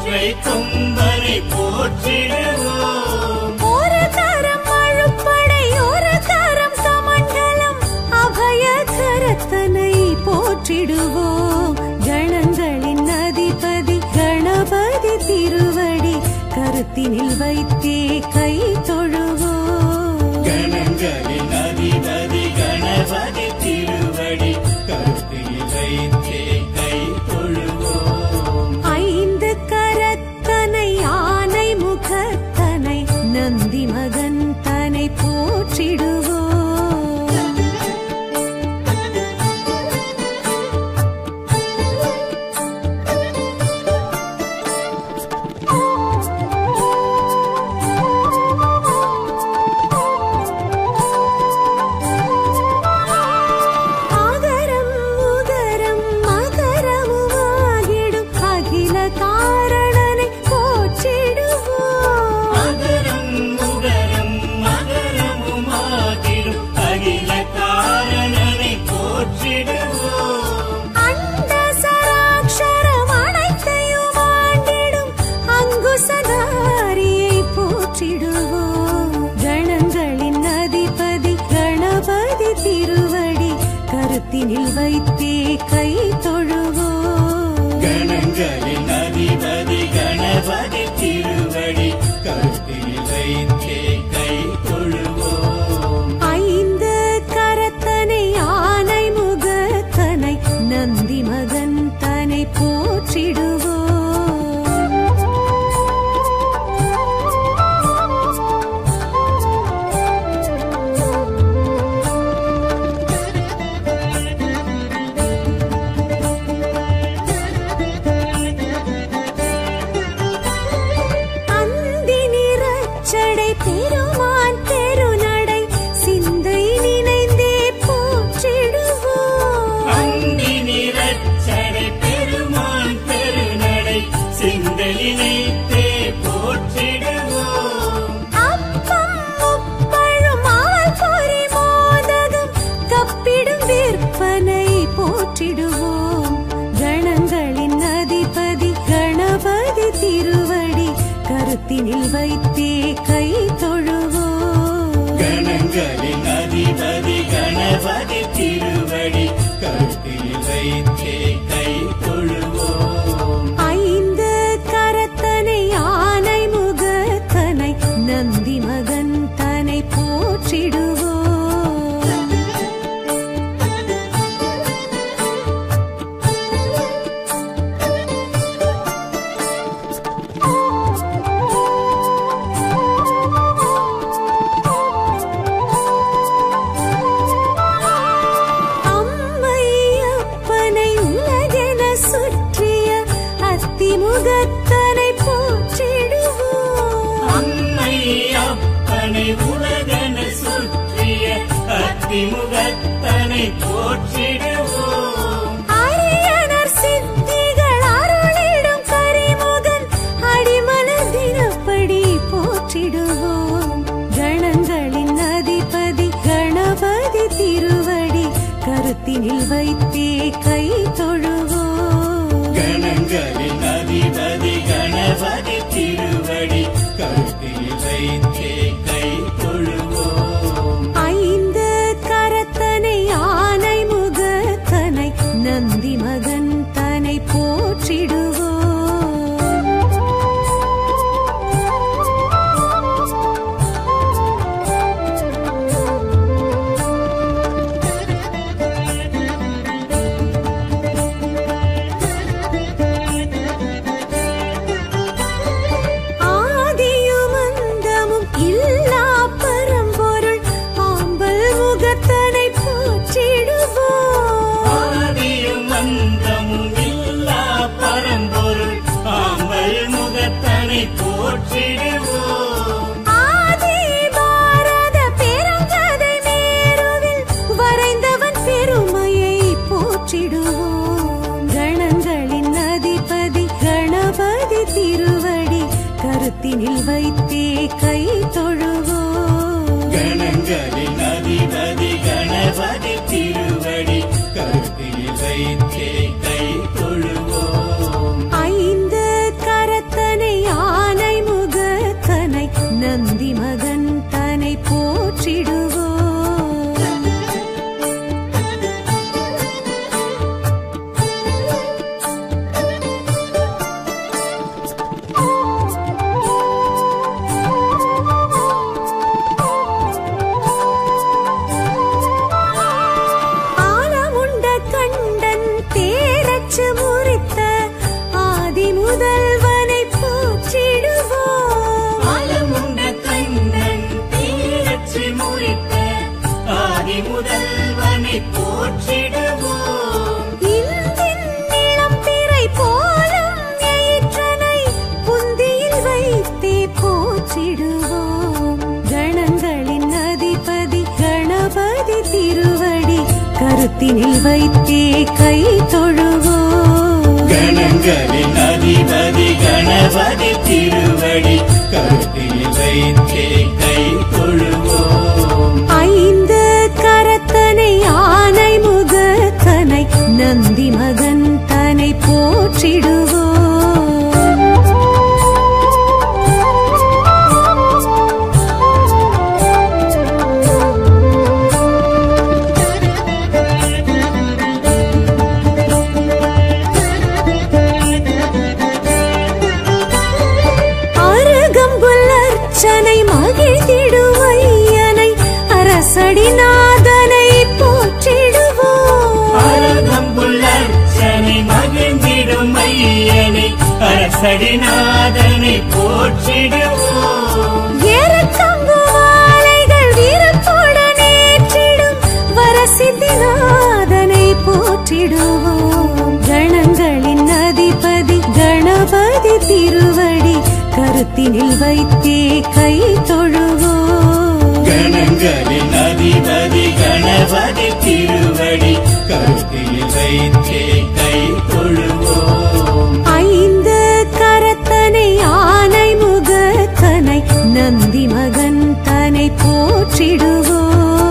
ஒற்றை கொம்பனை போற்றிடுவோம் ஒரு தரம் அழுப்படை ஒரு தரம் கமண்டலம் அபய கரத்தனை போற்றிடுவோம் கணங்களின் அதிபதி கணபதி திருவடி கருத்தினில் வைத்தே கை தொழுவோம் கணங்களின் அதிபதி கணபதி திருவடி கருத்தில் வைத்தே கை தொழுவோம் ஐந்து கரத்தனை ஆனை முகத்தனை நந்தி மகன் தனை போற்றிடுவோம் ஆகரம் உகரம் மகரமுமாகிடும் அகில காரணனை போற்றிடுவோம் மகரம் முகரம் மகரமுமாகிடும் அகில காரணனை போற்றிடுவோம் அண்ட சராட்சரம் அனைத்தையும் ஆண்டிடும் அங்குசதாரியை போற்றிடுவோம் கணங்களின் அதிபதி கணபதி திருவடி கருத்தினில் வைத்தே கை தொழுவோம் கணங்களின் அதிபதி கணபதி திருவடி கருத்தில் வைத்தே கை தொழுவோம் ஐந்து கரத்தனை ஆனை முகத்தனை நந்தி மகன் தனை போற்றிடுவோம் அந்தி நிறச்சடை பெருமான் பெருநடை சிந்தை நினைந்தே போற்றிடுவோம் அந்தி நிறச்சடை பெருமான் பெருநடை சிந்தலினைத்தே போற்றிடுவோம் அப்பம் முப்பழும் அவல் பொறி மோதகம் கப்பிடும் விற்பனை போற்றிடுவோம் கணங்களின் அதிபதி கணபதி திருவடி கருத்தினில் வைத்தே கை தொழுவோம் கணங்களின் அதிபதி கணபதி திருவடி கருத்தில் வைத்தே கை தொழுவோம் ஐந்து கரத்தனை ஆனை முகத்தனை நந்தி மகன் தனை போற்றிடுவோம் அம்மை அப்பனை உலகென சுற்றிய அத்திமுகத்தனை போற்றிடுவோம் அம்மை அப்பனை உலகன சுற்றிய அத்திமுகத்தனை போற்றிடுவோம் அரியணர் சித்திகள் அருளிடும் கரிமுகன் அடிமலர் தினப்படி போற்றிடுவோம் கணங்களின் அதிபதி கணபதி திருவடி கருத்தினில் வைத்தே கை தொழுவோம் கணங்களின் அதிபதி கணபதி திருவடி கருத்தில் வைத்தே கை தொழுவோம் ஐந்து கரத்தனை ஆனை முகத்தனை நந்தி மகன் தனை போற்றிடுவோம் ஆதியும் அந்தமும் இல்லா பரம்பொருள் ஆம்பல் முகத்தனை போற்றிடுவோம் ஆதியும் அந்தமும் இல்லா பரம்பொருள் ஆம்பல் முகத்தனை போற்றிடுவோம் ஆதி பாரத பெருங்கதை மேருவில் வரைந்தவன் பெருமையை போற்றிடுவோம் கணங்களின் அதிபதி கணபதி திருவடி கருத்தினில் வைத்தே கை தொழுவோம் கணங்களின் அதிபதி கணபதி திருவடி கருத்தில் வைத்தே கை தொழுவோம் ஐந்து கரத்த நந்தி மகன் தனை போற்றிடுவோம் ஆலமுண்ட கண்டன் தேரச்சு முறித்த ஆதி முதல்வனை போற்றிடுவோம் ஆலமுண்ட கண்ணன் தீரச்சி முறித்த ஆதி முதல்வனை போற்றிடுவோம் இந்தின் நிலம் பிறை போலும் எயிற்றனை புந்தியில் வைத்தே போற்றிடுவோம் கணங்களின் அதிபதி கணபதி திருவடி கருத்தினில் வைத்தே கை தொழுவோம் கணங்களின் அதிபதி கணபதி திருவடி கருத்தில் வைத்தே கை தொழுவோம் ஐந்து கரத்தனை ஆனை முகத்தனை நந்தி மகன் தனை போற்றிடுவோம் அருகம்புல் அர்ச்சனை மகிழ்ந்திடுவையனை அரசடிநாதனை போற்றிடுவோம் அழகம்புள்ளர்ச்சனை மகிழ்ந்திடும் ஐயனை அரசடிநாதனை போற்றிடுவோம் ஏறக்கம்பு மாலைகள் வீரத்துடன் ஏற்றிடும் வரசித்திநாதனை போற்றிடுவோம் கணங்களின் அதிபதி கணபதி திருவடி கருத்தினில் வைத்தே கை தொழுவோம் கணங்களின் அதிபதி கணபதி திருவடி கருத்தில் வைத்தே கை தொழுவோம் ஐந்து கரத்தனை ஆனை முகத்தனை நந்தி மகன் தனை போற்றிடுவோம்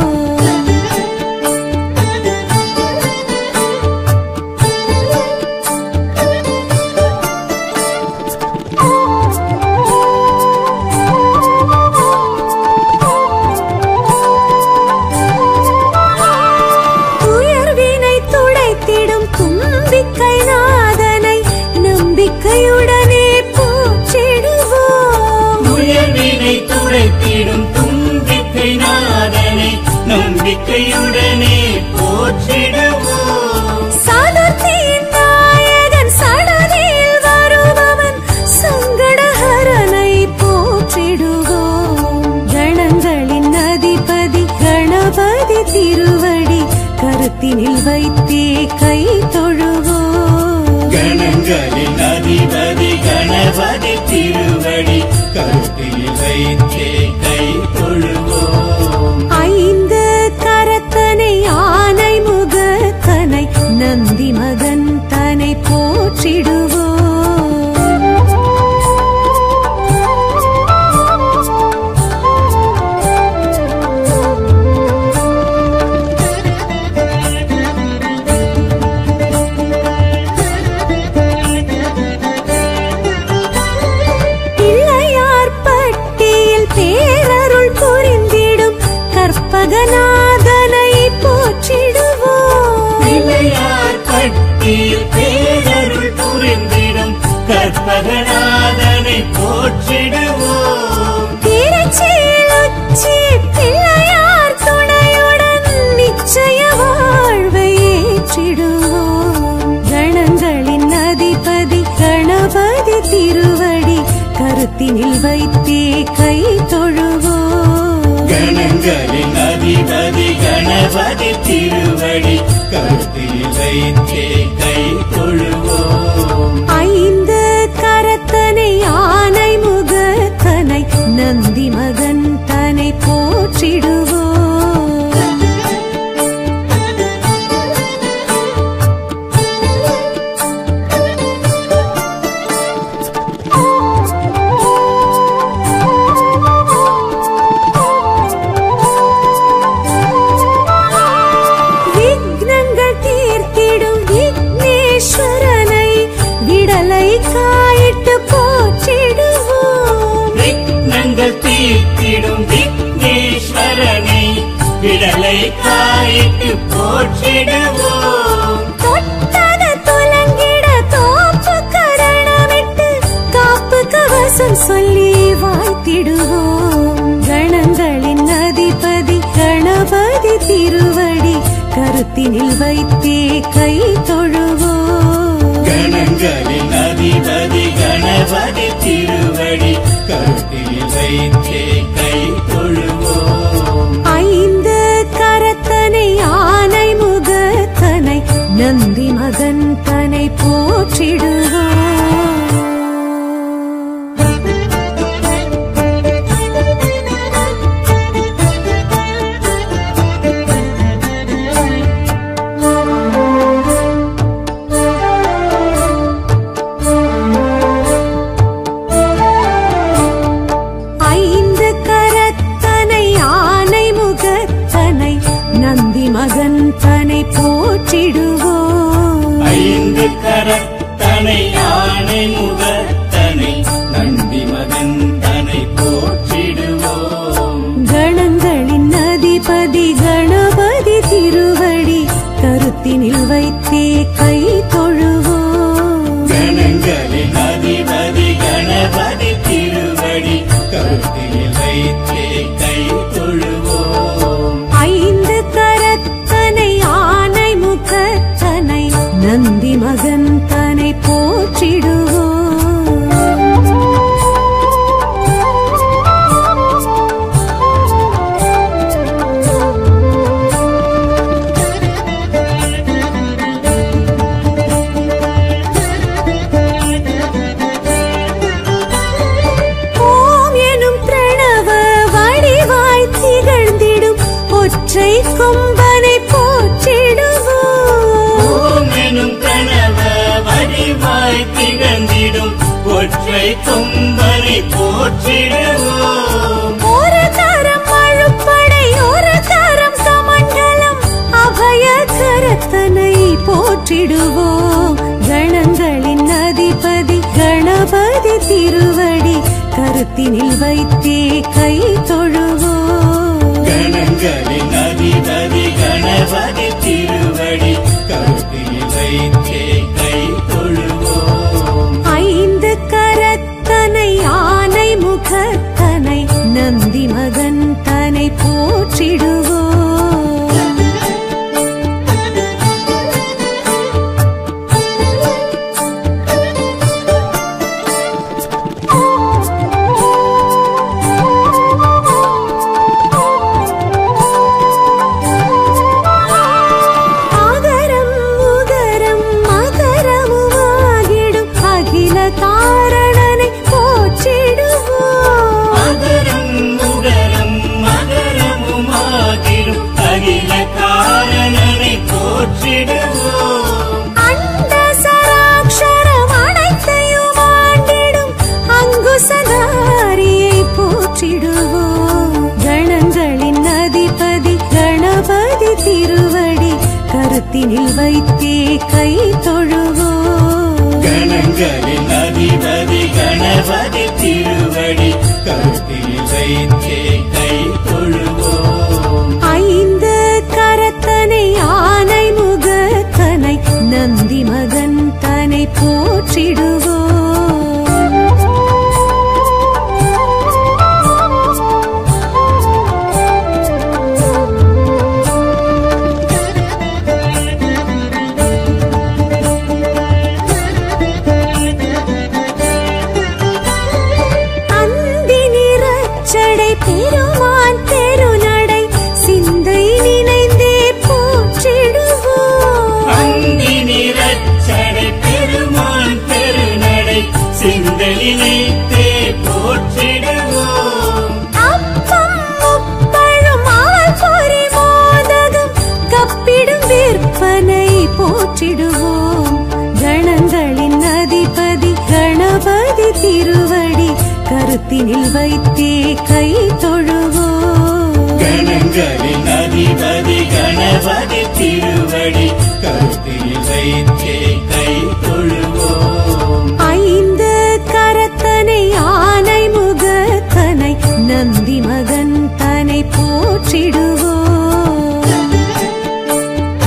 துயர்வினை துடைத்திடும் தும்பிக்கை நாதனை நம்பிக்கையுடனே போற்றிடுவோம் உயர்வினை துடைத்திடும் தும்பிக்கை நாதனை நம்பிக்கையுடனே போற்றிடுவோம் சதுர்த்தியின் நாயகன் சடதியில் வருபவன் சங்கடஹரனை போற்றிடுவோம் கணங்களின் அதிபதி கணபதி திருவடி கருத்தினில் வைத்தே கை தொழுவோம் கணங்களின் அதிபதி கணபதி திருவடி கருத்தில் வைத்தே கை தொழுவோம் ஐந்து கரத்தனை ஆனை முகத்தனை நந்தி மகன் தனை போற்றிடுவோம் பிள்ளையார் பட்டியில் பேரருள் புரிந்திடும் கற்பகநாதனை போற்றிடுவோம் பிள்ளையார் பட்டியில் பேரருள் புரிந்திடும் கற்பகநாதனை போற்றிடுவோம் திருச்சியில் உச்சி பிள்ளையார் துணையுடன் நிச்சய வாழ்வை ஏற்றிடுவோம் கணங்களின் அதிபதி கணபதி திருவடி கருத்தினில் வைத்தே கை தொழுவோம் கணங்களின் அதிபதி கணபதி திருவடி கருத்தில் வைத்தே கை தொழுவோம் ஐந்து கரத்தனை ஆனை முகத்தனை நந்தி மகன் தனை போற்றிடுவோம் விக்னங்கள் தீர்த்திடும் விக்னேஸ்வரனை விட போற்றிடுவோம் தொட்டத துலங்கிட தோப்பு கரணமிட்டு காப்பு கவசம் சொல்லி வாழ்த்திடுவோம் கணங்களின் அதிபதி கணபதி திருவடி கருத்தினில் வைத்தே கை தொழுவோம் கணங்களின் அதிபதி கணபதி திருவடி கருத்தில் வைத்தே கை தொழுவோம் ஐந்து கரத்தனை ஆனை முகத்தனை நந்தி மகன் தனை போற்றிடுவோம் ஐந்து கரத்தனை ஆனை முகத்தனை நந்தி மகன் தனை போற்றிடுவோம் ஐந்து கரத்தனை யானை முகத்தனை நந்தி மகன் தனை போற்றிடுவோம் கணங்களின் அதிபதி கணபதி திருவடி கருத்தினில் வைத்தே கை தொழுவோம் கணங்களின் அதிபதி கணபதி திருவடி கருத்தில் வைத்தே கை தொழுவோம் ஐந்து கரத்தனை ஆனை முகத்தனை நந்தி மகன் தனை போற்றிடுவோம் ஓம் எனும் பிரணவ வடிவாய் திகழ்ந்திடும் ஒற்றை கொம்பனை போற்றிடுவோம் ஓம் எனும் கணவ வடிவாய் திகழ்ந்திடும் ஒற்றை கொம்பனை போற்றிடுவோம் ஒரு தரம் அழுப்படை ஒரு தரம் சமண்டலம் அபய கரத்தனை போற்றிடுவோம் கணங்களின் அதிபதி கணபதி திருவடி கருத்தினில் வைத்தே கை தொழுவோம் கணங்களின் அதிபதி கணபதி திருவடி கருத்தில் வைத்தே கை தொழுவோம் ஐந்து கரத்தனை ஆனை முகத்தனை நந்தி மகன் தனை போற்றிடுவோம் ஆகரம் உகரம் மகரமுமாகிடும் அகில காரணனை போற்றிடுவோம் மகரம் முகரம் மகரமுமாகிடும் அகில காரணனை போற்றிடுவோம் அண்ட சராட்சரம் அனைத்தையும் ஆண்டிடும் அங்குசதாரியை போற்றிடுவோம் கணங்களின் அதிபதி கணபதி திருவடி கருத்தினில் வைத்தே கை தொழுவோம் கணங்களின் அதிபதி கணபதி திருவடி கருத்தில் வைத்தே கை தொழுவோம் ஐந்து கரத்தனை ஆனை முகத்தனை நந்தி மகன் தனை போற்றிடுவோம் அந்தி நிறச்சடை பெருமான் தெருநடை சிந்தை நினைந்தே போற்றிடுவோம் அந்தி நிறச்சடை பெருமான் பெருநடை சிந்தலினைத்தே போற்றிடுவோம் அப்பம் முப்பழும் அவள் பொறி மோதகம் கப்பிடும் விற்பனை போற்றிடுவோம் கணங்களின் அதிபதி கணபதி திருவடி கருத்தினில் வைத்தே கை தொழுவோம் கணங்களின் அதிபதி கணபதி திருவடி கருத்தில் வைத்தே கை தொழுவோம் ஐந்து கரத்தனை ஆனை முகத்தனை நந்தி மகன் தனை போற்றிடுவோம்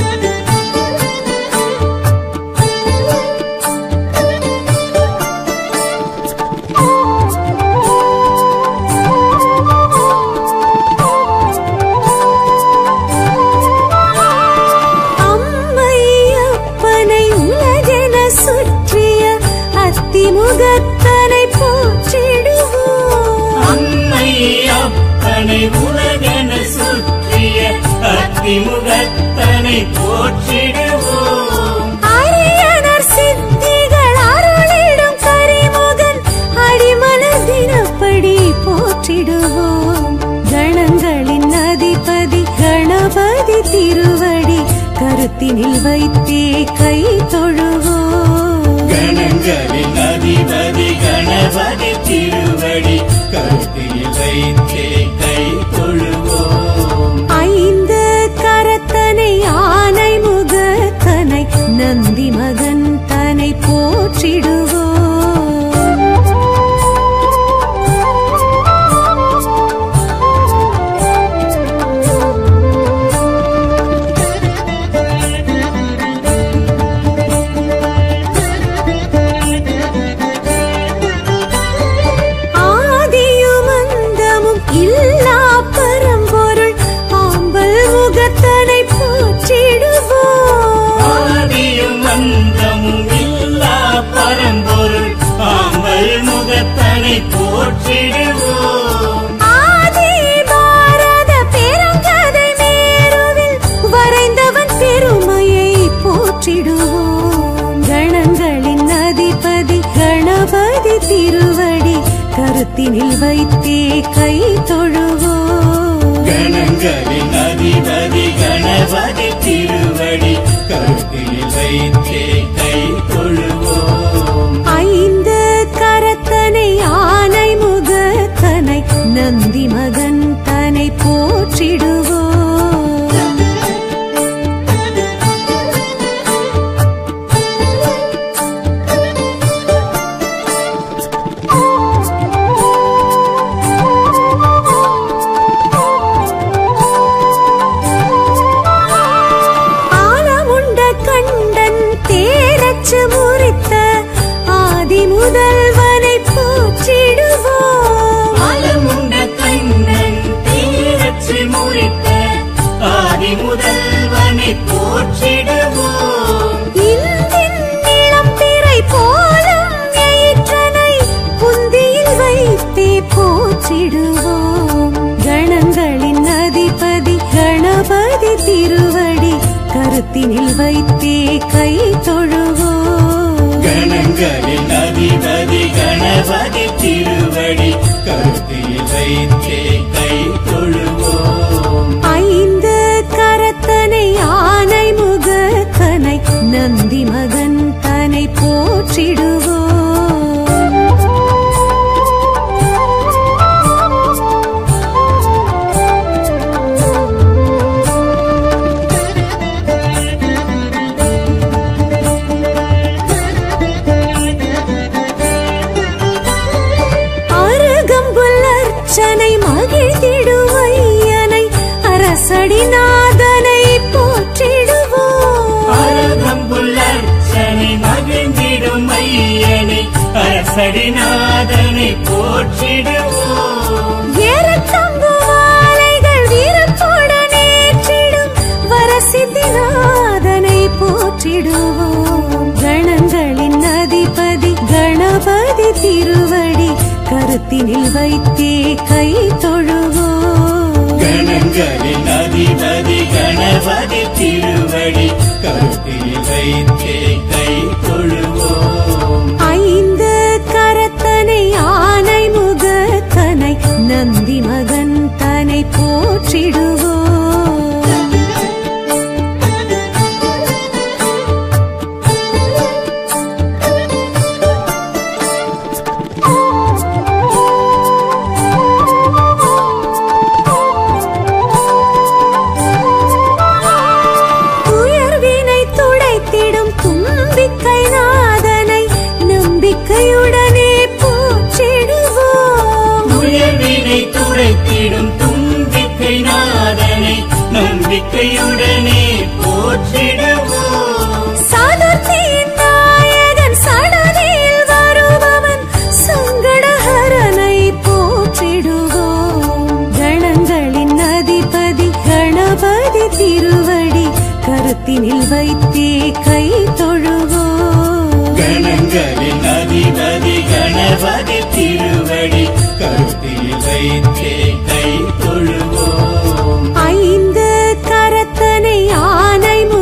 கணபதி போற்றிடுவோம் அரியனர் சித்திகள் அருளிடும் கரிமுகன் அடிமலர் தினப்படி போற்றிடுவோம் கணங்களின் அதிபதி கணபதி திருவடி கருத்தினில் வைத்தே கை தொழுவோம் கணங்களின் அதிபதி கணபதி திருவடி கருத்தில் வைத்தே கை தொழுவோம் ஐந்து கரத்தனை ஆனை முகத்தனை நந்தி மகன் தனை போற்றிடுவோம் ஆதியும் அந்தமும் இல்லா பரம்பொருள் ஆம்பல் முகத்தனை போற்றிடுவோம் ஆதியும் அந்தமும் இல்லா பரம்பொருள் ஆம்பல் முகத்தனை போற்றிடுவோம் ஆதி பாரத பெருங்கதை மேருவில் வரைந்தவன் பெருமையை போற்றிடுவோம் கணங்களின் அதிபதி கணபதி திருவடி கருத்தினில் வைத்தே கை தொழுவோம் கணங்களின் அதிபதி கணபதி திருவடி கருத்தில் வைத்தே கை தொழுவோம் ஐந்து கரத்தனை ஆனை முகத்தனை நந்தி மகன் தனை போற்றிடுவோம் ஆலமுண்ட கண்டன் தேரச்சு முறித்த ஆதி முதல்வனை போற்றிடுவோம் ஆலமுண்ட கண்ணன் தீரச்சு முறித்த ஆதி முதல்வனை போற்றிடுவோம் இந்தின் இளம் பிறை போலும் எயிற்றனை புந்தியில் வைத்தே போற்றிடுவோம் கணங்களின் அதிபதி கணபதி திருவடி கருத்தினில் வைத்தே கை தொழுவோம் கணங்களின் அதிபதி கணபதி திருவடி கருத்தில் வைத்தே கை தொழுவோம் ஐந்து கரத்தனை ஆனை முகத்தனை நந்தி மகன் தனை போற்றிடுவோம் அருகம்புல் அர்ச்சனை மகிழ்ந்திடுவையனை அரசடிநாதனை போற்றிடுவோம் அருகம்புல்லர்ச்சனை மகிழ்ந்திடும் ஐயனை அரசடிநாதனை போற்றிடுவோம் ஏறத்தம்பு மாலைகள் வீரத்துடன் ஏற்றிடும் வரசித்திநாதனை போற்றிடுவோம் கணங்களின் அதிபதி கணபதி திருவடி கருத்தினில் வைத்தே கை தொழுவோம் கணங்களின் அதிபதி கணபதி திருவடி கருத்தில் வைத்தே கை தொழுவோம் ஐந்து கரத்தனை ஆனை முகத்தனை நந்தி மகன் தனை போற்றிடுவோம் துயர்வினை துடைத்திடும் தும்பிக்கை நாதனை நம்பிக்கையுடனே போற்றிடுவோம் உயர்வினை துடைத்திடும் தும்பிக்கை நாதனை நம்பிக்கையுடனே போற்றிடுவோம் சதுர்த்தியின் நாயகன் சடதியில் வருபவன் சங்கடஹரனை போற்றிடுவோம் கணங்களின் அதிபதி கணபதி திருவடி கருத்தினில் வைத்தே கை தொழுவோம் கணங்களின் அதிபதி கணபதி திருவடி கருத்தில் வைத்தே கை தொழுவோம் ஐந்து கரத்தனை ஆனை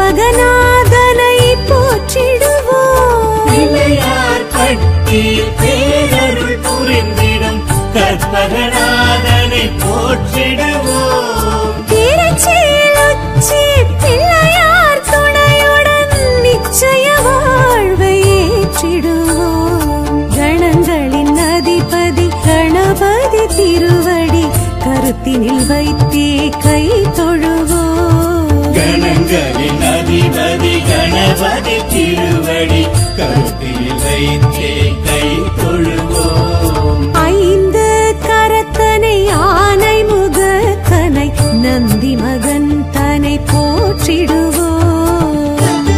கற்பகநாதனை போற்றிடுவோம் பிள்ளையார் பட்டியில் பேரருள் புரிந்திடும் கற்பகநாதனை போற்றிடுவோம் திருச்சியில் உச்சி பிள்ளையார் துணையுடன் நிச்சய வாழ்வை ஏற்றிடுவோம் கணங்களின் அதிபதி கணபதி திருவடி கருத்தினில் வைத்தே கை தொழுவோம் கணங்களின் அதிபதி கணபதி திருவடி கருத்தில் வைத்தே கை தொழுவோம் ஐந்து கரத்தனை ஆனை முகத்தனை நந்தி மகன் தனை போற்றிடுவோம்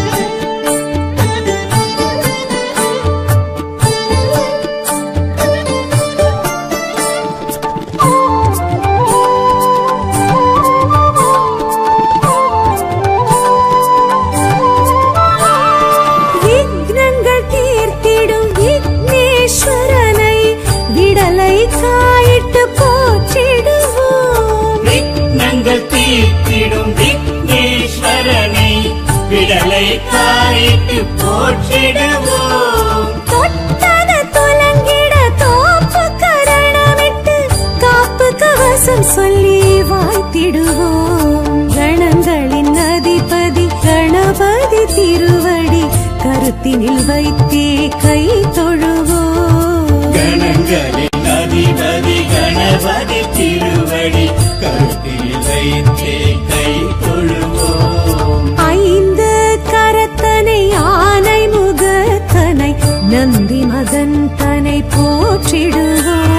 விக்னங்கள் தீர்த்திடும் விக்னேஸ்வரனை விடலை காயிட்டு போற்றிடுவோம் விக்னங்கள் தீர்த்திடும் விக்னேஸ்வரனை விடலை காயிட்டு போற்றிடுவோம் தொட்டத துலங்கிட தோப்பு கரணமிட்டு காப்பு கவசம் சொல்லி வாழ்த்திடுவோம் கணங்களின் அதிபதி கணபதி திருவடி கருத்தினில் வைத்தே கை தொழுவோம் கணங்களின் அதிபதி கணபதி திருவடி கருத்தில் வைத்தே கை தொழுவோம் ஐந்து கரத்தனை ஆனை முகத்தனை நந்தி மகன் தனை போற்றிடுவோம்